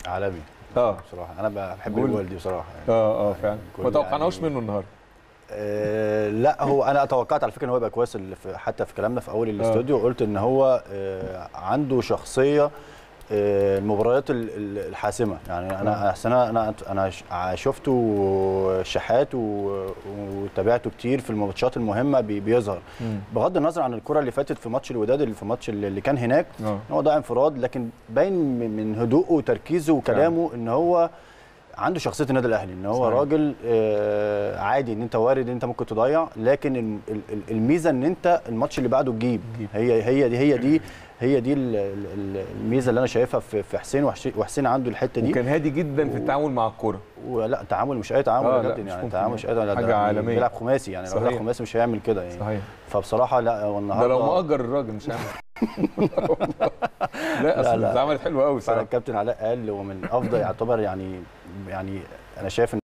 عالمي اه بصراحه انا بحب جول. الجول دي بصراحه يعني. اه اه فعلا جول ما توقعناش يعني- منه النهارده آه لا هو انا توقعت على فكره ان هو يبقى كويس اللي في- حتى في كلامنا في اول الاستوديو قلت ان هو آه عنده شخصيه آه، المباريات ال- ال- الحاسمه يعني انا أحسن انا انا انا ش- شفته شحات و- وتابعته كتير في الماتشات المهمه بي- بيظهر بغض النظر عن الكره اللي فاتت في ماتش الوداد اللي في ماتش اللي اللي كان هناك اه ان هو ضيع انفراد لكن باين من من هدوءه وتركيزه وكلامه ان هو عنده شخصيه النادي الاهلي ان هو صحيح. راجل آه، عادي ان انت وارد ان انت ممكن تضيع لكن ال- ال- ال- الميزه ان انت الماتش اللي بعده تجيب تجيب. هي هي دي هي دي هي دي ال- ال- ال- الميزه اللي انا شايفها في في حسين وحش- وحسين عنده الحته دي وكان هادي جدا في و- التعامل مع الكوره ولا تعامل مش اي تعامل آه، يا لا، كابتن مش يعني ممكن تعامل مش اي ده- حاجة ده عالمية. بيلعب خماسي يعني لو بيلعب صحيح. خماسي مش هيعمل كده يعني صحيح فبصراحه لا هو ده النهارده لو مأجر الراجل مش عامل لا اصل لا. اتعملت حلوه قوي فعلا صراحه الكابتن علاء قال هو من افضل يعتبر يعني يعني انا شايف ان